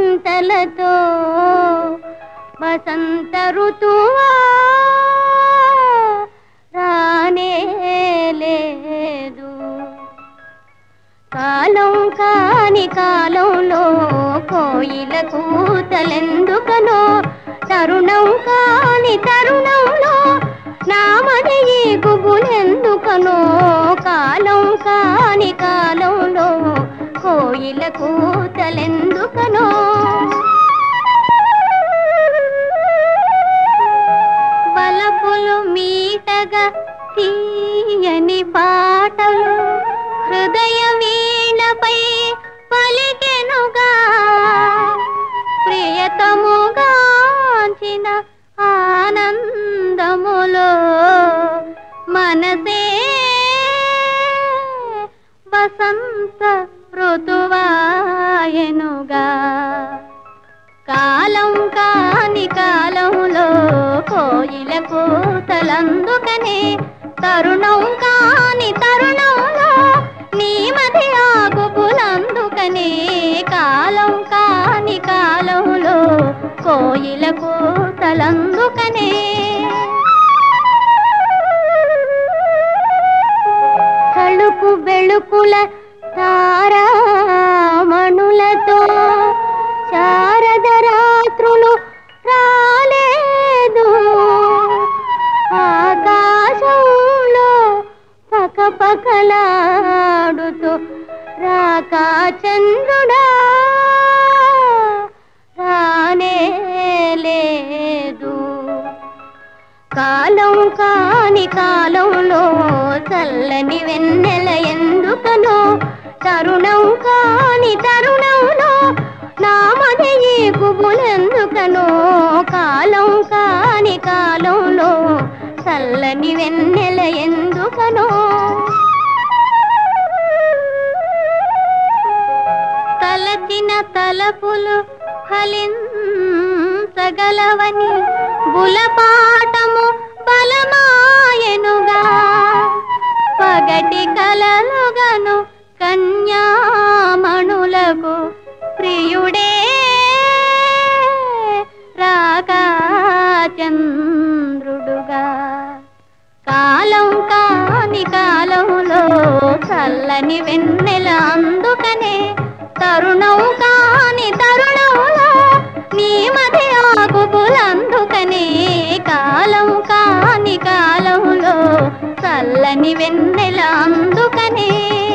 చింతలతో వసంత ఋతువా రానే లేదు కాలం కాని కాలంలో కోయిల కూతలెందుకనో తరుణం కాని తరుణంలో నామది ఈ గుబులెందుకనో కాలం కాని కాలంలో కోయిల కూతలెందుకనో వలపులు మీటగా తీయని పాటలు హృదయ వీణపై పలికెనుగా ప్రియతముగాంచిన ఆనందములో మనసే వసంత ఋతువాయనుగా కాలం కాని కాలంలో కోయిల కూతలందుకనే తరుణం కాని తరుణంలో నీ మది ఆకుపులందుకనే కాలం కాని కాలంలో కోయిల కూతలందుకనే తళుకు బెళుకుల తారామణులతో శారద రాత్రులు రాలేదు ఆకాశంలో పకపకలాడుతూ రాకా చంద్రుడా రానే లేదు కాలం కాని కాలంలో చల్లని వెన్నెల ఎందుకనో తరుణం కాని తరుణంలో నామది ఈ గుబులెందుకనో కాలం కాని కాలంలో చల్లని వెన్నెల ఎందుకనో తలచిన తలపులు ఫలించగలవని బులపాటము బలమాయనుగా పగటి కలలుగను కన్యామణులకు ప్రియుడే రాగా చంద్రుడుగా కాలం కాని కాలంలో చల్లని వెన్నెల అందుకనే తరుణం కాని తరుణంలో నీ మది ఆకుపులందుకనే కాలం కాని కాలంలో చల్లని వెన్నెల అందుకనే